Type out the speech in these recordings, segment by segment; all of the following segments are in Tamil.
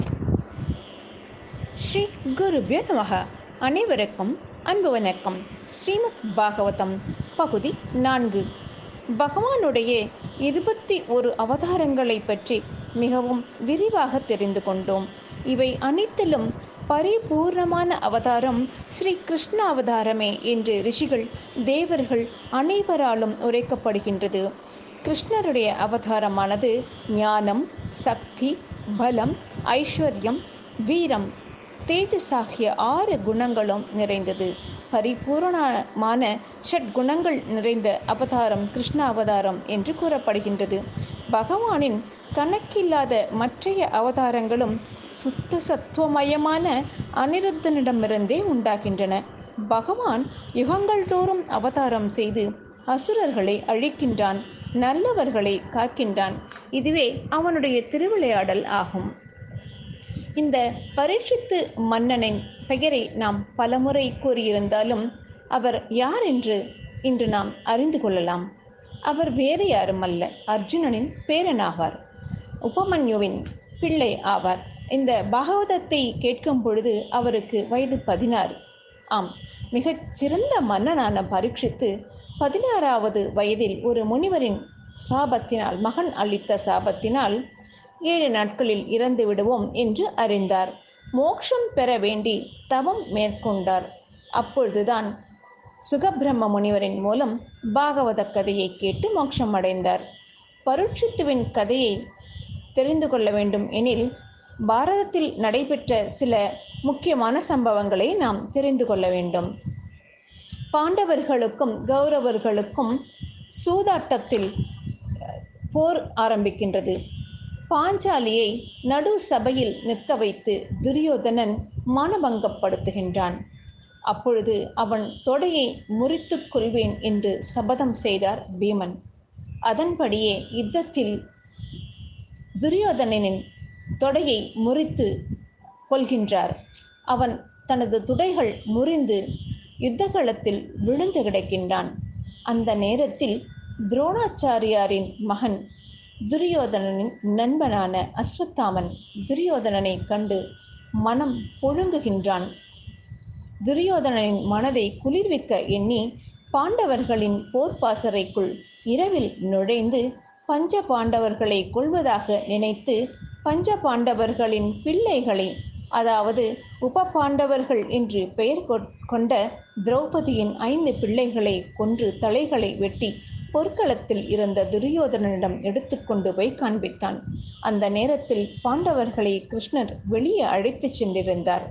ஸ்ரீ குருபிய நமக அனைவருக்கும் அன்பு வணக்கம் ஸ்ரீமத் பாகவதம் பகுதி நான்கு பகவானுடைய இருபத்தி ஒரு அவதாரங்களை பற்றி மிகவும் விரிவாக தெரிந்து கொண்டோம் இவை அனைத்திலும் பரிபூர்ணமான அவதாரம் ஸ்ரீ கிருஷ்ண அவதாரமே என்று ரிஷிகள் தேவர்கள் அனைவராலும் உரைக்கப்படுகின்றது கிருஷ்ணருடைய அவதாரமானது ஞானம் சக்தி பலம் ஐஸ்வர்யம் வீரம் தேஜஸ் ஆகிய ஆறு குணங்களும் நிறைந்தது பரிபூரணமான ஷட்குணங்கள் நிறைந்த அவதாரம் கிருஷ்ண அவதாரம் என்று கூறப்படுகின்றது பகவானின் கணக்கில்லாத மற்றைய அவதாரங்களும் சுத்த சத்துவமயமான அனிருத்தனிடமிருந்தே உண்டாகின்றன பகவான் யுகங்கள் தோறும் அவதாரம் செய்து அசுரர்களை அழிக்கின்றான் நல்லவர்களை காக்கின்றான் இதுவே அவனுடைய திருவிளையாடல் ஆகும் இந்த பரீட்சித்து மன்னனின் பெயரை நாம் பலமுறை கூறியிருந்தாலும் அவர் யார் என்று இன்று நாம் அறிந்து கொள்ளலாம் அவர் வேறு யாருமல்ல அர்ஜுனனின் பேரனாவார் உபமன்யுவின் பிள்ளை ஆவார் இந்த பாகவதத்தை கேட்கும் பொழுது அவருக்கு வயது பதினாறு ஆம் மிகச் சிறந்த மன்னனான பரீட்சித்து பதினாறாவது வயதில் ஒரு முனிவரின் சாபத்தினால் மகன் அளித்த சாபத்தினால் ஏழு நாட்களில் இறந்து விடுவோம் என்று அறிந்தார் மோட்சம் பெற வேண்டி தவம் மேற்கொண்டார் அப்பொழுதுதான் சுகபிரம்ம முனிவரின் மூலம் பாகவத கதையை கேட்டு மோட்சம் அடைந்தார் பருட்சித்துவின் கதையை தெரிந்து கொள்ள வேண்டும் எனில் பாரதத்தில் நடைபெற்ற சில முக்கியமான சம்பவங்களை நாம் தெரிந்து கொள்ள வேண்டும் பாண்டவர்களுக்கும் கௌரவர்களுக்கும் சூதாட்டத்தில் போர் ஆரம்பிக்கின்றது பாஞ்சாலியை நடு சபையில் நிற்க வைத்து துரியோதனன் மானபங்கப்படுத்துகின்றான் அப்பொழுது அவன் தொடையை முறித்து கொள்வேன் என்று சபதம் செய்தார் பீமன் அதன்படியே யுத்தத்தில் துரியோதனனின் தொடையை முறித்து கொள்கின்றார் அவன் தனது துடைகள் முறிந்து யுத்தகளத்தில் விழுந்து கிடக்கின்றான் அந்த நேரத்தில் துரோணாச்சாரியாரின் மகன் துரியோதனனின் நண்பனான அஸ்வத்தாமன் துரியோதனனை கண்டு மனம் பொழுங்குகின்றான் துரியோதனனின் மனதை குளிர்விக்க எண்ணி பாண்டவர்களின் போர்ப்பாசறைக்குள் இரவில் நுழைந்து பஞ்ச பாண்டவர்களை கொள்வதாக நினைத்து பஞ்ச பாண்டவர்களின் பிள்ளைகளை அதாவது உப பாண்டவர்கள் என்று பெயர் கொண்ட திரௌபதியின் ஐந்து பிள்ளைகளை கொன்று தலைகளை வெட்டி பொற்களத்தில் இருந்த துரியோதனனிடம் எடுத்துக்கொண்டு போய் காண்பித்தான் அந்த நேரத்தில் பாண்டவர்களை கிருஷ்ணர் வெளியே அழைத்துச் சென்றிருந்தார்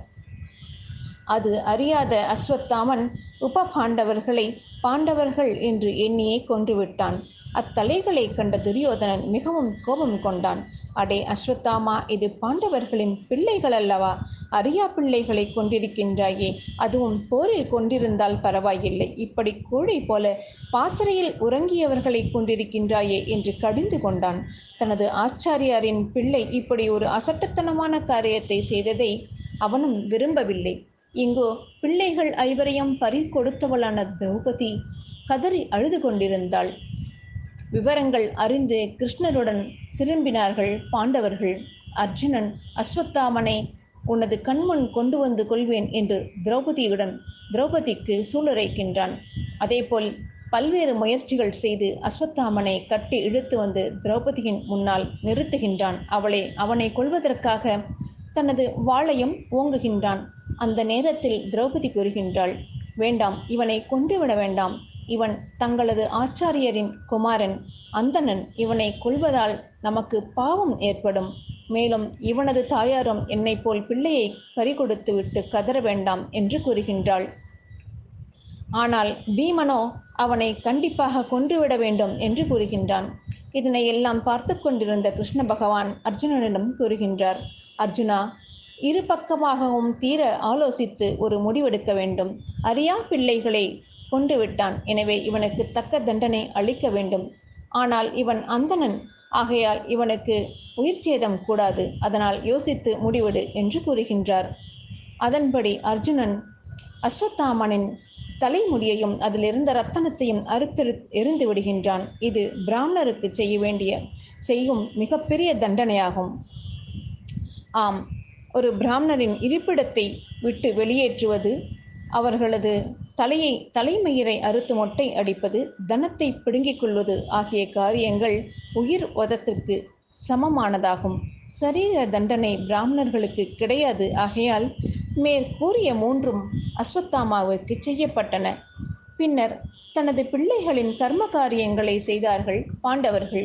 அது அறியாத அஸ்வத்தாமன் உப பாண்டவர்களை பாண்டவர்கள் என்று எண்ணியே கொன்றுவிட்டான் அத்தலைகளை கண்ட துரியோதனன் மிகவும் கோபம் கொண்டான் அடே அஸ்வத்தாமா இது பாண்டவர்களின் பிள்ளைகள் அல்லவா அரியா பிள்ளைகளை கொண்டிருக்கின்றாயே அதுவும் போரில் கொண்டிருந்தால் பரவாயில்லை இப்படி கூழை போல பாசறையில் உறங்கியவர்களை கொண்டிருக்கின்றாயே என்று கடிந்து கொண்டான் தனது ஆச்சாரியாரின் பிள்ளை இப்படி ஒரு அசட்டுத்தனமான காரியத்தை செய்ததை அவனும் விரும்பவில்லை இங்கோ பிள்ளைகள் ஐவரையும் பறி கொடுத்தவளான திரௌபதி கதறி அழுது கொண்டிருந்தாள் விவரங்கள் அறிந்து கிருஷ்ணருடன் திரும்பினார்கள் பாண்டவர்கள் அர்ஜுனன் அஸ்வத்தாமனை உனது கண்முன் கொண்டு வந்து கொள்வேன் என்று திரௌபதியுடன் திரௌபதிக்கு சூளுரைக்கின்றான் அதேபோல் பல்வேறு முயற்சிகள் செய்து அஸ்வத்தாமனை கட்டி இழுத்து வந்து திரௌபதியின் முன்னால் நிறுத்துகின்றான் அவளை அவனை கொள்வதற்காக தனது வாளையும் ஓங்குகின்றான் அந்த நேரத்தில் திரௌபதி கூறுகின்றாள் வேண்டாம் இவனை கொன்றுவிட வேண்டாம் இவன் தங்களது ஆச்சாரியரின் குமாரன் அந்தணன் இவனை கொள்வதால் நமக்கு பாவம் ஏற்படும் மேலும் இவனது தாயாரும் என்னை போல் பிள்ளையை பறிகொடுத்து விட்டு கதற வேண்டாம் என்று கூறுகின்றாள் ஆனால் பீமனோ அவனை கண்டிப்பாக கொன்றுவிட வேண்டும் என்று கூறுகின்றான் இதனை எல்லாம் பார்த்து கொண்டிருந்த கிருஷ்ண பகவான் அர்ஜுனனிடம் கூறுகின்றார் அர்ஜுனா இரு பக்கமாகவும் தீர ஆலோசித்து ஒரு முடிவெடுக்க வேண்டும் அரியா பிள்ளைகளை கொண்டு விட்டான் எனவே இவனுக்கு தக்க தண்டனை அளிக்க வேண்டும் ஆனால் இவன் அந்தணன் ஆகையால் இவனுக்கு உயிர் சேதம் கூடாது அதனால் யோசித்து முடிவெடு என்று கூறுகின்றார் அதன்படி அர்ஜுனன் அஸ்வத்தாமனின் தலைமுடியையும் அதிலிருந்த ரத்தனத்தையும் அறுத்தெரு எரிந்து விடுகின்றான் இது பிராமணருக்கு செய்ய வேண்டிய செய்யும் மிகப்பெரிய தண்டனையாகும் ஆம் ஒரு பிராமணரின் இருப்பிடத்தை விட்டு வெளியேற்றுவது அவர்களது தலையை தலைமயிரை அறுத்து மொட்டை அடிப்பது தனத்தை பிடுங்கிக் கொள்வது ஆகிய காரியங்கள் உயிர் வதத்திற்கு சமமானதாகும் சரீர தண்டனை பிராமணர்களுக்கு கிடையாது ஆகையால் மேற்கூறிய மூன்றும் அஸ்வத்தாமாவுக்கு செய்யப்பட்டன பின்னர் தனது பிள்ளைகளின் கர்ம காரியங்களை செய்தார்கள் பாண்டவர்கள்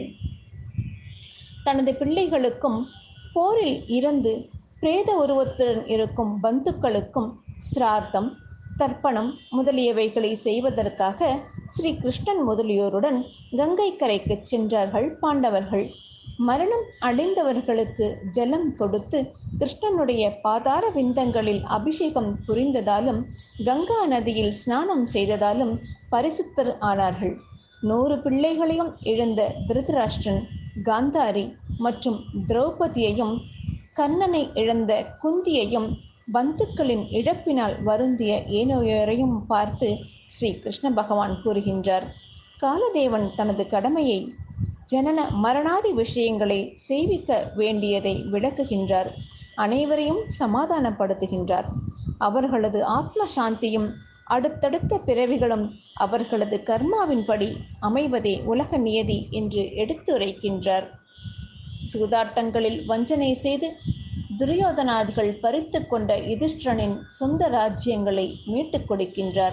தனது பிள்ளைகளுக்கும் போரில் இறந்து பிரேத உருவத்துடன் இருக்கும் பந்துக்களுக்கும் சிரார்த்தம் தர்ப்பணம் முதலியவைகளை செய்வதற்காக ஸ்ரீ கிருஷ்ணன் முதலியோருடன் கங்கை கரைக்கு சென்றார்கள் பாண்டவர்கள் மரணம் அடைந்தவர்களுக்கு ஜலம் கொடுத்து கிருஷ்ணனுடைய பாதார விந்தங்களில் அபிஷேகம் புரிந்ததாலும் கங்கா நதியில் ஸ்நானம் செய்ததாலும் பரிசுத்தர் ஆனார்கள் நூறு பிள்ளைகளையும் இழந்த திருதராஷ்டிரன் காந்தாரி மற்றும் திரௌபதியையும் கண்ணனை இழந்த குந்தியையும் பந்துக்களின் இழப்பினால் வருந்திய ஏனையோரையும் பார்த்து ஸ்ரீ கிருஷ்ண பகவான் கூறுகின்றார் காலதேவன் தனது கடமையை ஜனன மரணாதி விஷயங்களை செய்விக்க வேண்டியதை விளக்குகின்றார் அனைவரையும் சமாதானப்படுத்துகின்றார் அவர்களது ஆத்ம சாந்தியும் அடுத்தடுத்த பிறவிகளும் அவர்களது கர்மாவின்படி அமைவதே உலக நியதி என்று எடுத்துரைக்கின்றார் சூதாட்டங்களில் வஞ்சனை செய்து துரியோதனாதிகள் பறித்து கொண்ட யுதிஷ்டனின் சொந்த ராஜ்யங்களை மீட்டுக் கொடுக்கின்றார்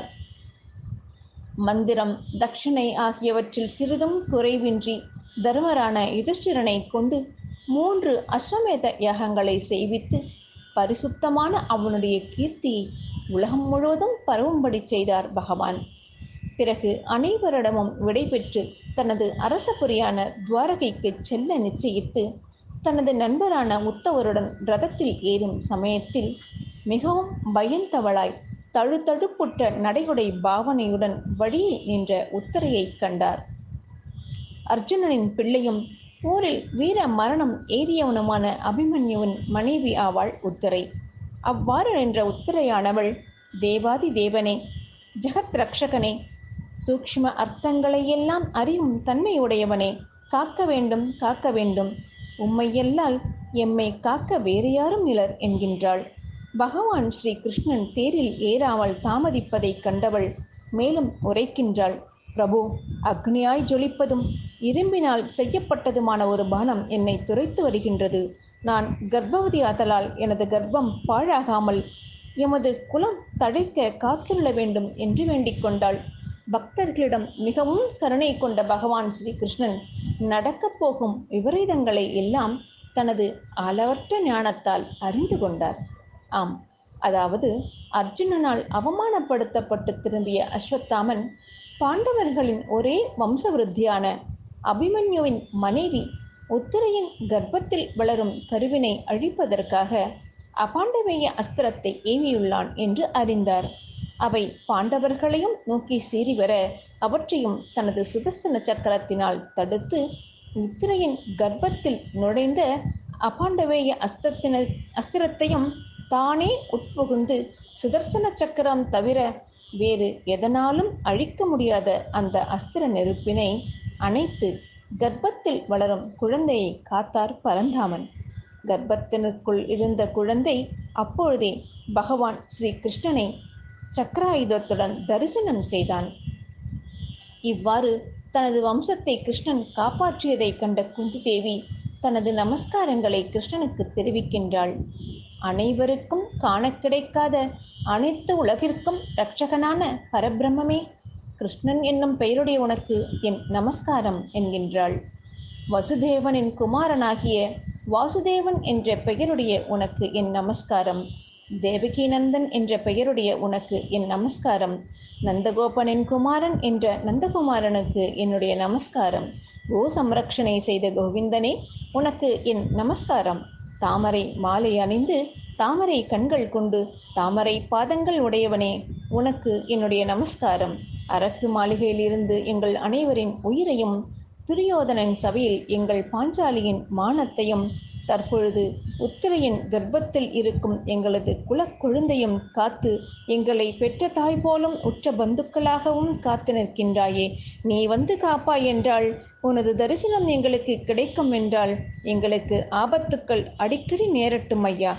மந்திரம் தட்சிணை ஆகியவற்றில் சிறிதும் குறைவின்றி தர்மரான யுதிஷ்டிரனை கொண்டு மூன்று அஸ்வமேத யாகங்களை செய்வித்து பரிசுத்தமான அவனுடைய கீர்த்தியை உலகம் முழுவதும் பரவும்படி செய்தார் பகவான் பிறகு அனைவரிடமும் விடைபெற்று தனது அரசபுரியான துவாரகைக்கு செல்ல நிச்சயித்து தனது நண்பரான உத்தவருடன் ரதத்தில் ஏறும் சமயத்தில் மிகவும் பயந்தவளாய் தழுதழுப்புற்ற நடையுடை பாவனையுடன் வழியில் நின்ற உத்தரையை கண்டார் அர்ஜுனனின் பிள்ளையும் போரில் வீர மரணம் எய்தியவனுமான அபிமன்யுவின் மனைவி ஆவாள் உத்தரை அவ்வாறு நின்ற உத்தரையானவள் தேவாதி தேவனே ஜெகத் ரக்ஷகனே சூக்ஷ்ம அர்த்தங்களையெல்லாம் அறியும் தன்மையுடையவனே காக்க வேண்டும் காக்க வேண்டும் உம்மையல்லால் எம்மை காக்க வேறு யாரும் இலர் என்கின்றாள் பகவான் ஸ்ரீ கிருஷ்ணன் தேரில் ஏறாமல் தாமதிப்பதைக் கண்டவள் மேலும் உரைக்கின்றாள் பிரபு அக்னியாய் ஜொலிப்பதும் இரும்பினால் செய்யப்பட்டதுமான ஒரு பானம் என்னை துரைத்து வருகின்றது நான் கர்ப்பவதி ஆதலால் எனது கர்ப்பம் பாழாகாமல் எமது குலம் தழைக்க காத்துள்ள வேண்டும் என்று வேண்டிக் கொண்டாள் பக்தர்களிடம் மிகவும் கருணை கொண்ட பகவான் ஸ்ரீ கிருஷ்ணன் நடக்கப் போகும் விபரீதங்களை எல்லாம் தனது அளவற்ற ஞானத்தால் அறிந்து கொண்டார் ஆம் அதாவது அர்ஜுனனால் அவமானப்படுத்தப்பட்டு திரும்பிய அஸ்வத்தாமன் பாண்டவர்களின் ஒரே வம்சவிருத்தியான அபிமன்யுவின் மனைவி உத்திரையின் கர்ப்பத்தில் வளரும் கருவினை அழிப்பதற்காக அபாண்டவேய அஸ்திரத்தை ஏவியுள்ளான் என்று அறிந்தார் அவை பாண்டவர்களையும் நோக்கி சீறி வர அவற்றையும் தனது சுதர்சன சக்கரத்தினால் தடுத்து உத்திரையின் கர்ப்பத்தில் நுழைந்த அபாண்டவேய அஸ்தத்தின அஸ்திரத்தையும் தானே உட்புகுந்து சுதர்சன சக்கரம் தவிர வேறு எதனாலும் அழிக்க முடியாத அந்த அஸ்திர நெருப்பினை அணைத்து கர்ப்பத்தில் வளரும் குழந்தையை காத்தார் பரந்தாமன் கர்ப்பத்தினுக்குள் இருந்த குழந்தை அப்பொழுதே பகவான் ஸ்ரீ கிருஷ்ணனை சக்கராயுதத்துடன் தரிசனம் செய்தான் இவ்வாறு தனது வம்சத்தை கிருஷ்ணன் காப்பாற்றியதை கண்ட குந்தி தேவி தனது நமஸ்காரங்களை கிருஷ்ணனுக்கு தெரிவிக்கின்றாள் அனைவருக்கும் காண கிடைக்காத அனைத்து உலகிற்கும் இரட்சகனான பரபிரம்மே கிருஷ்ணன் என்னும் பெயருடைய உனக்கு என் நமஸ்காரம் என்கின்றாள் வசுதேவனின் குமாரனாகிய வாசுதேவன் என்ற பெயருடைய உனக்கு என் நமஸ்காரம் தேவகீநந்தன் என்ற பெயருடைய உனக்கு என் நமஸ்காரம் நந்தகோபனின் குமாரன் என்ற நந்தகுமாரனுக்கு என்னுடைய நமஸ்காரம் கோ சம்ரக்ஷணை செய்த கோவிந்தனே உனக்கு என் நமஸ்காரம் தாமரை மாலை அணிந்து தாமரை கண்கள் கொண்டு தாமரை பாதங்கள் உடையவனே உனக்கு என்னுடைய நமஸ்காரம் அரக்கு மாளிகையிலிருந்து எங்கள் அனைவரின் உயிரையும் துரியோதனன் சபையில் எங்கள் பாஞ்சாலியின் மானத்தையும் தற்பொழுது உத்திரையின் கர்ப்பத்தில் இருக்கும் எங்களது குலக்கொழுந்தையும் காத்து எங்களை பெற்ற தாய் போலும் உற்ற பந்துக்களாகவும் காத்து நிற்கின்றாயே நீ வந்து காப்பாய் என்றால் உனது தரிசனம் எங்களுக்கு கிடைக்கும் என்றால் எங்களுக்கு ஆபத்துக்கள் அடிக்கடி நேரட்டும் ஐயா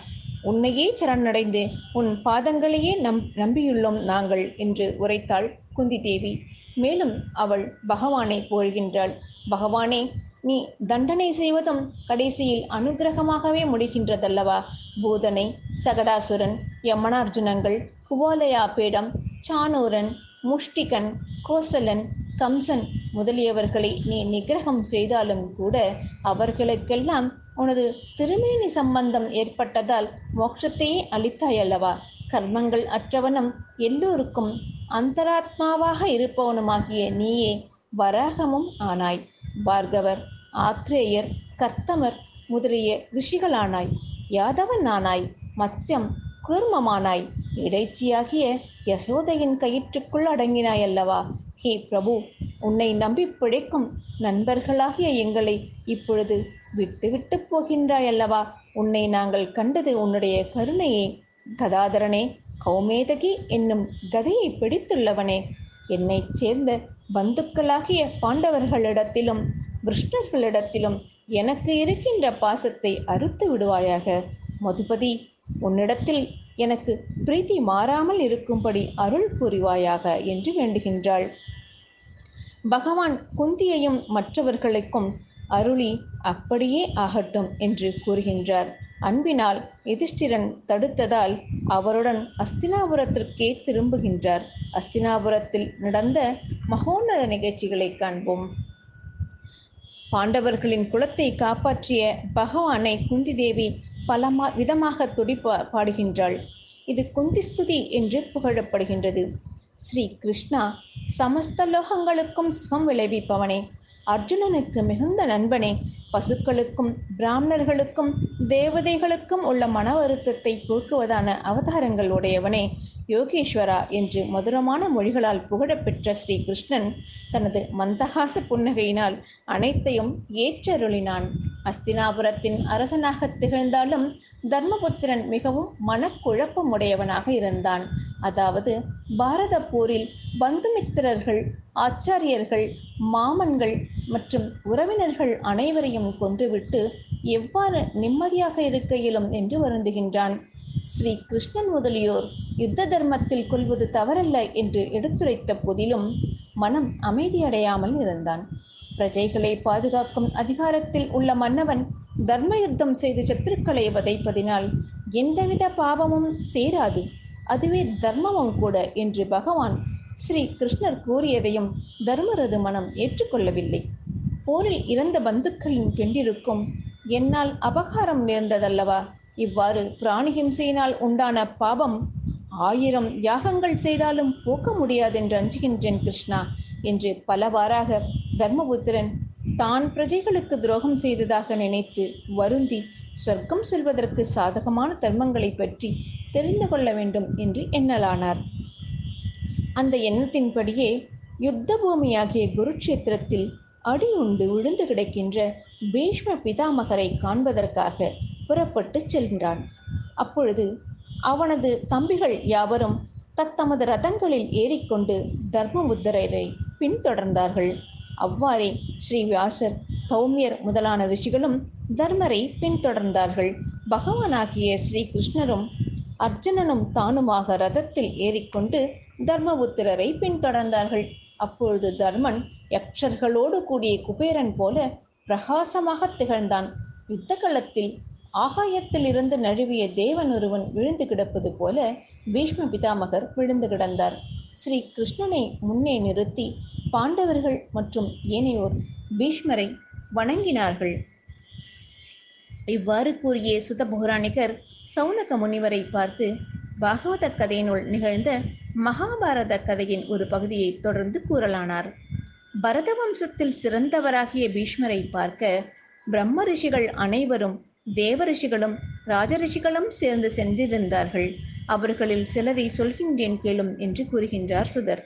உன்னையே சரணடைந்து உன் பாதங்களையே நம் நம்பியுள்ளோம் நாங்கள் என்று உரைத்தாள் குந்தி தேவி மேலும் அவள் பகவானை போழ்கின்றாள் பகவானே நீ தண்டனை செய்வதும் கடைசியில் அனுகிரகமாகவே முடிகின்றதல்லவா பூதனை சகடாசுரன் யமனார்ஜுனங்கள் குவாலயா பீடம் சானூரன் முஷ்டிகன் கோசலன் கம்சன் முதலியவர்களை நீ நிகிரகம் செய்தாலும் கூட அவர்களுக்கெல்லாம் உனது திருமேனி சம்பந்தம் ஏற்பட்டதால் மோட்சத்தையே அளித்தாயல்லவா கர்மங்கள் அற்றவனும் எல்லோருக்கும் அந்தராத்மாவாக இருப்பவனுமாகிய நீயே வராகமும் ஆனாய் பார்கவர் ஆத்ரேயர் கர்த்தமர் முதலிய ரிஷிகளானாய் யாதவன் ஆனாய் மத்ஸ்யம் கூர்மமானாய் இடைச்சியாகிய யசோதையின் கயிற்றுக்குள் அடங்கினாய் அல்லவா ஹே பிரபு உன்னை நம்பி பிழைக்கும் நண்பர்களாகிய எங்களை இப்பொழுது விட்டு விட்டு போகின்றாய் அல்லவா உன்னை நாங்கள் கண்டது உன்னுடைய கருணையே கதாதரனே கௌமேதகி என்னும் கதையை பிடித்துள்ளவனே என்னைச் சேர்ந்த பந்துக்களாகிய பாண்டவர்களிடத்திலும் கிருஷ்ணர்களிடத்திலும் எனக்கு இருக்கின்ற பாசத்தை அறுத்து விடுவாயாக மதுபதி உன்னிடத்தில் எனக்கு பிரீத்தி மாறாமல் இருக்கும்படி அருள் புரிவாயாக என்று வேண்டுகின்றாள் பகவான் குந்தியையும் மற்றவர்களுக்கும் அருளி அப்படியே ஆகட்டும் என்று கூறுகின்றார் அன்பினால் யுதிஷ்டிரன் தடுத்ததால் அவருடன் அஸ்தினாபுரத்திற்கே திரும்புகின்றார் அஸ்தினாபுரத்தில் நடந்த மகோன்னத நிகழ்ச்சிகளை காண்போம் பாண்டவர்களின் குலத்தை காப்பாற்றிய பகவானை குந்தி தேவி பல விதமாக துடிப்பா பாடுகின்றாள் இது குந்திஸ்துதி என்று புகழப்படுகின்றது ஸ்ரீ கிருஷ்ணா சமஸ்த லோகங்களுக்கும் சுகம் விளைவிப்பவனே அர்ஜுனனுக்கு மிகுந்த நண்பனே பசுக்களுக்கும் பிராமணர்களுக்கும் தேவதைகளுக்கும் உள்ள மன வருத்தத்தை போக்குவதான அவதாரங்கள் உடையவனே யோகேஸ்வரா என்று மதுரமான மொழிகளால் புகழப்பெற்ற ஸ்ரீ கிருஷ்ணன் தனது மந்தகாச புன்னகையினால் அனைத்தையும் ஏற்றருளினான் அஸ்தினாபுரத்தின் அரசனாக திகழ்ந்தாலும் தர்மபுத்திரன் மிகவும் மனக்குழப்பமுடையவனாக இருந்தான் அதாவது பாரத போரில் பந்துமித்திரர்கள் ஆச்சாரியர்கள் மாமன்கள் மற்றும் உறவினர்கள் அனைவரையும் கொன்றுவிட்டு எவ்வாறு நிம்மதியாக இருக்க இயலும் என்று வருந்துகின்றான் ஸ்ரீ கிருஷ்ணன் முதலியோர் யுத்த தர்மத்தில் கொள்வது தவறல்ல என்று எடுத்துரைத்த போதிலும் மனம் அமைதியடையாமல் இருந்தான் பிரஜைகளை பாதுகாக்கும் அதிகாரத்தில் உள்ள மன்னவன் தர்ம யுத்தம் செய்து சத்துருக்களை வதைப்பதினால் எந்தவித பாவமும் சேராது அதுவே தர்மமும் கூட என்று பகவான் ஸ்ரீ கிருஷ்ணர் கூறியதையும் தர்மரது மனம் ஏற்றுக்கொள்ளவில்லை போரில் இறந்த பந்துக்களின் பெண்டிருக்கும் என்னால் அபகாரம் நேர்ந்ததல்லவா இவ்வாறு பிராணிஹிம்சையினால் உண்டான பாபம் ஆயிரம் யாகங்கள் செய்தாலும் போக்க முடியாதென்று அஞ்சுகின்றேன் கிருஷ்ணா என்று பலவாறாக தர்மபுத்திரன் தான் பிரஜைகளுக்கு துரோகம் செய்ததாக நினைத்து வருந்தி சொர்க்கம் செல்வதற்கு சாதகமான தர்மங்களை பற்றி தெரிந்து கொள்ள வேண்டும் என்று எண்ணலானார் அந்த எண்ணத்தின்படியே யுத்த பூமியாகிய குருட்சேத்திரத்தில் அடி உண்டு விழுந்து கிடக்கின்ற பீஷ்ம பிதாமகரை காண்பதற்காக புறப்பட்டு செல்கிறான் அப்பொழுது அவனது தம்பிகள் யாவரும் தத்தமது ரதங்களில் ஏறிக்கொண்டு தர்மபுத்தரரை பின்தொடர்ந்தார்கள் அவ்வாறே ஸ்ரீ வியாசர் தௌமியர் முதலான ரிஷிகளும் தர்மரை பின்தொடர்ந்தார்கள் பகவானாகிய ஸ்ரீ கிருஷ்ணரும் அர்ஜுனனும் தானுமாக ரதத்தில் ஏறிக்கொண்டு தர்மபுத்திரரை பின்தொடர்ந்தார்கள் அப்பொழுது தர்மன் யக்ஷர்களோடு கூடிய குபேரன் போல பிரகாசமாக திகழ்ந்தான் யுத்த களத்தில் ஆகாயத்தில் இருந்து நழுவிய தேவன் ஒருவன் விழுந்து கிடப்பது போல பீஷ்ம பிதாமகர் விழுந்து கிடந்தார் ஸ்ரீ கிருஷ்ணனை முன்னே நிறுத்தி பாண்டவர்கள் மற்றும் ஏனையோர் பீஷ்மரை வணங்கினார்கள் இவ்வாறு கூறிய சுத புராணிகர் சௌனக முனிவரை பார்த்து பாகவத கதையினுள் நிகழ்ந்த மகாபாரத கதையின் ஒரு பகுதியை தொடர்ந்து கூறலானார் பரத வம்சத்தில் சிறந்தவராகிய பீஷ்மரை பார்க்க பிரம்ம ரிஷிகள் அனைவரும் தேவ ரிஷிகளும் ராஜரிஷிகளும் சேர்ந்து சென்றிருந்தார்கள் அவர்களில் சிலரை சொல்கின்றேன் கேளும் என்று கூறுகின்றார் சுதர்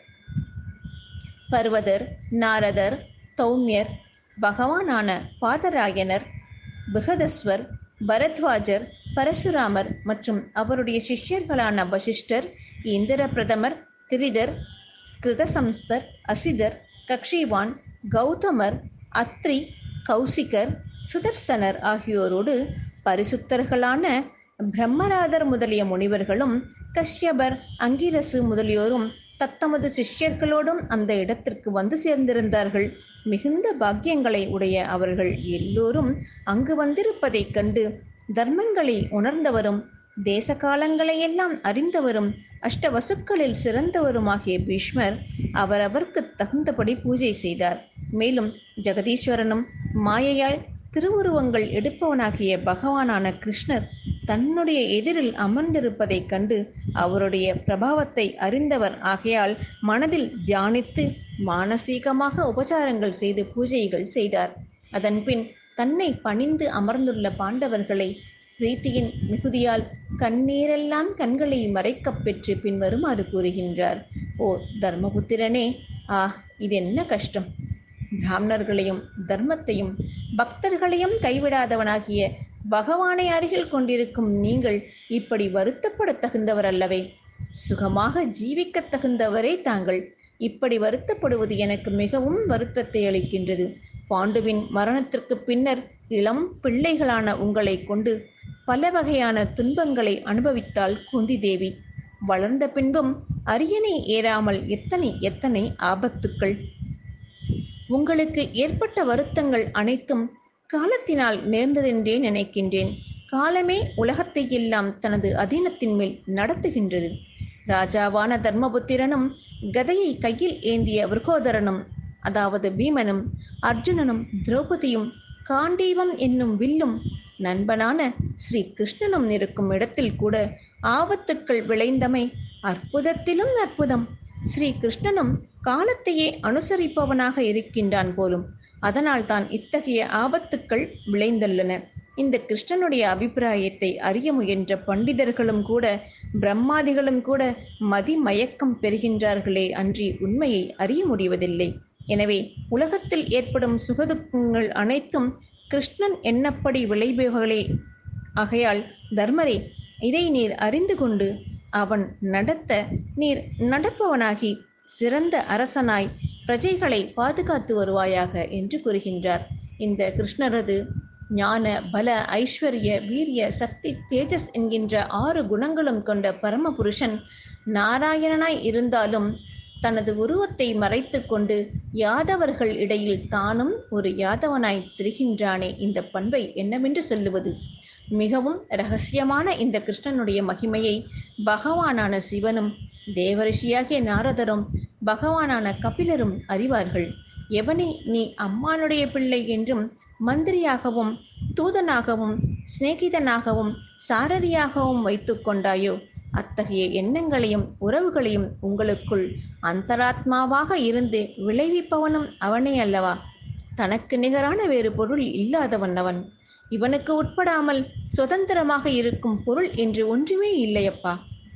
பர்வதர் நாரதர் தௌமியர் பகவானான பாதராயனர் பிருகதஸ்வர் பரத்வாஜர் பரசுராமர் மற்றும் அவருடைய சிஷ்யர்களான வசிஷ்டர் இந்திர பிரதமர் திரிதர் கிருதசம்தர் அசிதர் கக்ஷிவான் கௌதமர் அத்ரி கௌசிகர் சுதர்சனர் ஆகியோரோடு பரிசுத்தர்களான பிரம்மராதர் முதலிய முனிவர்களும் கஷ்யபர் அங்கிரசு முதலியோரும் தத்தமது சிஷ்யர்களோடும் அந்த இடத்திற்கு வந்து சேர்ந்திருந்தார்கள் மிகுந்த பாக்கியங்களை உடைய அவர்கள் எல்லோரும் அங்கு வந்திருப்பதைக் கண்டு தர்மங்களை உணர்ந்தவரும் தேச காலங்களையெல்லாம் அறிந்தவரும் அஷ்டவசுக்களில் சிறந்தவருமாகிய பீஷ்மர் அவரவர்க்கு தகுந்தபடி பூஜை செய்தார் மேலும் ஜெகதீஸ்வரனும் மாயையால் திருவுருவங்கள் எடுப்பவனாகிய பகவானான கிருஷ்ணர் தன்னுடைய எதிரில் அமர்ந்திருப்பதைக் கண்டு அவருடைய பிரபாவத்தை அறிந்தவர் ஆகையால் மனதில் தியானித்து மானசீகமாக உபச்சாரங்கள் செய்து பூஜைகள் செய்தார் அதன்பின் தன்னை பணிந்து அமர்ந்துள்ள பாண்டவர்களை பிரீத்தியின் மிகுதியால் கண்ணீரெல்லாம் கண்களை மறைக்கப் பெற்று பின்வருமாறு கூறுகின்றார் ஓ தர்மபுத்திரனே ஆ இது என்ன கஷ்டம் பிராமணர்களையும் தர்மத்தையும் பக்தர்களையும் கைவிடாதவனாகிய பகவானை அருகில் கொண்டிருக்கும் நீங்கள் இப்படி வருத்தப்பட தகுந்தவர் அல்லவே சுகமாக ஜீவிக்க தகுந்தவரே தாங்கள் இப்படி வருத்தப்படுவது எனக்கு மிகவும் வருத்தத்தை அளிக்கின்றது பாண்டுவின் மரணத்திற்கு பின்னர் இளம் பிள்ளைகளான உங்களை கொண்டு பல வகையான துன்பங்களை அனுபவித்தாள் குந்தி தேவி வளர்ந்த பின்பும் அரியணை ஏறாமல் எத்தனை எத்தனை ஆபத்துக்கள் உங்களுக்கு ஏற்பட்ட வருத்தங்கள் அனைத்தும் காலத்தினால் நேர்ந்ததென்றே நினைக்கின்றேன் காலமே உலகத்தை எல்லாம் தனது அதீனத்தின் மேல் நடத்துகின்றது ராஜாவான தர்மபுத்திரனும் கதையை கையில் ஏந்திய விருகோதரனும் அதாவது பீமனும் அர்ஜுனனும் திரௌபதியும் காண்டீவம் என்னும் வில்லும் நண்பனான ஸ்ரீ கிருஷ்ணனும் இருக்கும் இடத்தில் கூட ஆபத்துக்கள் விளைந்தமை அற்புதத்திலும் அற்புதம் ஸ்ரீ கிருஷ்ணனும் காலத்தையே அனுசரிப்பவனாக இருக்கின்றான் போலும் அதனால் தான் இத்தகைய ஆபத்துக்கள் விளைந்துள்ளன இந்த கிருஷ்ணனுடைய அபிப்பிராயத்தை அறிய முயன்ற பண்டிதர்களும் கூட பிரம்மாதிகளும் கூட மதிமயக்கம் பெறுகின்றார்களே அன்றி உண்மையை அறிய முடிவதில்லை எனவே உலகத்தில் ஏற்படும் சுகதுக்கங்கள் அனைத்தும் கிருஷ்ணன் எண்ணப்படி விளைவுகளே ஆகையால் தர்மரே இதை நீர் அறிந்து கொண்டு அவன் நடத்த நீர் நடப்பவனாகி சிறந்த அரசனாய் பிரஜைகளை பாதுகாத்து வருவாயாக என்று கூறுகின்றார் இந்த கிருஷ்ணரது ஞான பல ஐஸ்வர்ய வீரிய சக்தி தேஜஸ் என்கின்ற ஆறு குணங்களும் கொண்ட பரமபுருஷன் நாராயணனாய் இருந்தாலும் தனது உருவத்தை மறைத்து கொண்டு யாதவர்கள் இடையில் தானும் ஒரு யாதவனாய் திரிகின்றானே இந்த பண்பை என்னவென்று சொல்லுவது மிகவும் ரகசியமான இந்த கிருஷ்ணனுடைய மகிமையை பகவானான சிவனும் தேவரிஷியாகிய நாரதரும் பகவானான கபிலரும் அறிவார்கள் எவனை நீ அம்மானுடைய பிள்ளை என்றும் மந்திரியாகவும் தூதனாகவும் சிநேகிதனாகவும் சாரதியாகவும் வைத்து கொண்டாயோ அத்தகைய எண்ணங்களையும் உறவுகளையும் உங்களுக்குள் அந்தராத்மாவாக இருந்து விளைவிப்பவனும் அவனே அல்லவா தனக்கு நிகரான வேறு பொருள் இல்லாதவன் அவன் இவனுக்கு உட்படாமல் சுதந்திரமாக இருக்கும் பொருள் என்று ஒன்றுமே இல்லையப்பா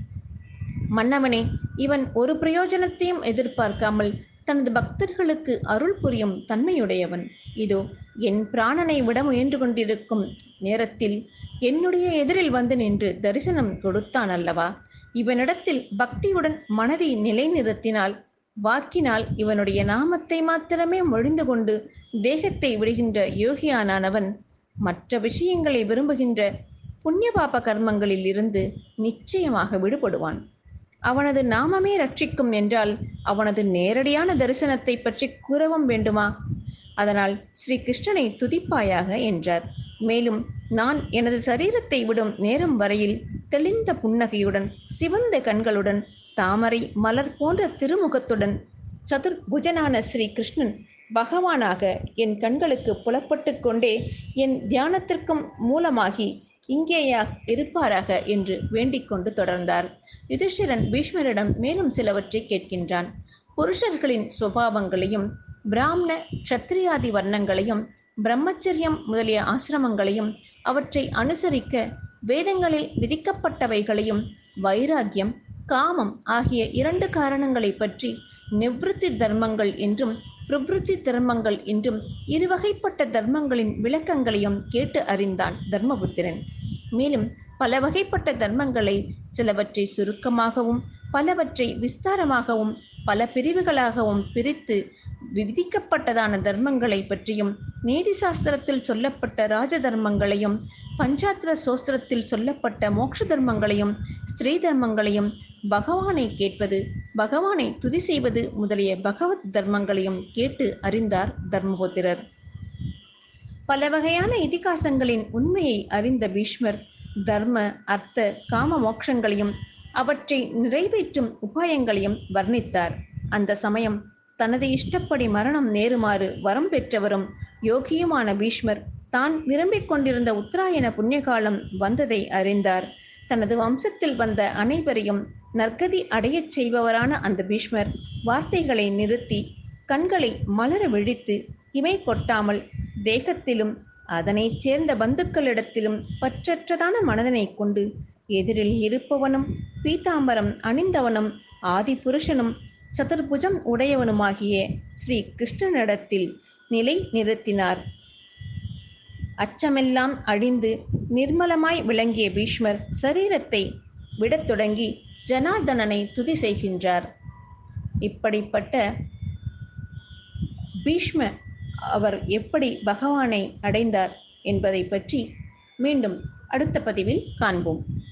மன்னவனே இவன் ஒரு பிரயோஜனத்தையும் எதிர்பார்க்காமல் தனது பக்தர்களுக்கு அருள் புரியும் தன்மையுடையவன் இதோ என் பிராணனை விட முயன்று கொண்டிருக்கும் நேரத்தில் என்னுடைய எதிரில் வந்து நின்று தரிசனம் கொடுத்தான் அல்லவா இவனிடத்தில் பக்தியுடன் மனதை நிலைநிறுத்தினால் வாக்கினால் இவனுடைய நாமத்தை மாத்திரமே மொழிந்து கொண்டு தேகத்தை விடுகின்ற யோகியானவன் மற்ற விஷயங்களை விரும்புகின்ற புண்ணிய பாப கர்மங்களில் இருந்து நிச்சயமாக விடுபடுவான் அவனது நாமமே ரட்சிக்கும் என்றால் அவனது நேரடியான தரிசனத்தை பற்றி கூறவும் வேண்டுமா அதனால் ஸ்ரீ கிருஷ்ணனை துதிப்பாயாக என்றார் மேலும் நான் எனது சரீரத்தை விடும் நேரம் வரையில் தெளிந்த புன்னகையுடன் சிவந்த கண்களுடன் தாமரை மலர் போன்ற திருமுகத்துடன் சதுர்புஜனான ஸ்ரீ கிருஷ்ணன் பகவானாக என் கண்களுக்கு புலப்பட்டு கொண்டே என் தியானத்திற்கும் மூலமாகி இங்கேயா இருப்பாராக என்று வேண்டிக் கொண்டு தொடர்ந்தார் யுதிஷ்டிரன் பீஷ்மரிடம் மேலும் சிலவற்றை கேட்கின்றான் புருஷர்களின் சுபாவங்களையும் பிராமண க்ஷத்ரியாதி வர்ணங்களையும் பிரம்மச்சரியம் முதலிய ஆசிரமங்களையும் அவற்றை அனுசரிக்க வேதங்களில் விதிக்கப்பட்டவைகளையும் வைராக்கியம் காமம் ஆகிய இரண்டு காரணங்களை பற்றி நிவ்ருத்தி தர்மங்கள் என்றும் பிரபுத்தி தர்மங்கள் என்றும் இருவகைப்பட்ட தர்மங்களின் விளக்கங்களையும் கேட்டு அறிந்தான் தர்மபுத்திரன் மேலும் பல வகைப்பட்ட தர்மங்களை சிலவற்றை சுருக்கமாகவும் பலவற்றை விஸ்தாரமாகவும் பல பிரிவுகளாகவும் பிரித்து விதிக்கப்பட்டதான தர்மங்களை பற்றியும் நீதி சாஸ்திரத்தில் சொல்லப்பட்ட ராஜ தர்மங்களையும் பஞ்சாத்திர சோஸ்திரத்தில் சொல்லப்பட்ட மோட்ச தர்மங்களையும் ஸ்திரீ தர்மங்களையும் பகவானை கேட்பது பகவானை துதி செய்வது முதலிய பகவத் தர்மங்களையும் கேட்டு அறிந்தார் தர்மபுத்திரர் பல வகையான இதிகாசங்களின் உண்மையை அறிந்த பீஷ்மர் தர்ம அர்த்த காம மோட்சங்களையும் அவற்றை நிறைவேற்றும் உபாயங்களையும் வர்ணித்தார் அந்த சமயம் தனது இஷ்டப்படி மரணம் நேருமாறு வரம் பெற்றவரும் யோகியுமான பீஷ்மர் தான் விரும்பிக் கொண்டிருந்த உத்தராயண புண்ணியகாலம் வந்ததை அறிந்தார் தனது வம்சத்தில் வந்த அனைவரையும் நற்கதி அடையச் செய்பவரான அந்த பீஷ்மர் வார்த்தைகளை நிறுத்தி கண்களை மலர விழித்து இமை கொட்டாமல் தேகத்திலும் அதனைச் சேர்ந்த பந்துக்களிடத்திலும் பற்றற்றதான மனதனை கொண்டு எதிரில் இருப்பவனும் பீதாம்பரம் அணிந்தவனும் ஆதி புருஷனும் சதுர்புஜம் உடையவனுமாகிய ஸ்ரீ கிருஷ்ணனிடத்தில் நிலை நிறுத்தினார் அச்சமெல்லாம் அழிந்து நிர்மலமாய் விளங்கிய பீஷ்மர் சரீரத்தை விடத் தொடங்கி ஜனார்தனனை துதி செய்கின்றார் இப்படிப்பட்ட பீஷ்ம அவர் எப்படி பகவானை அடைந்தார் என்பதை பற்றி மீண்டும் அடுத்த பதிவில் காண்போம்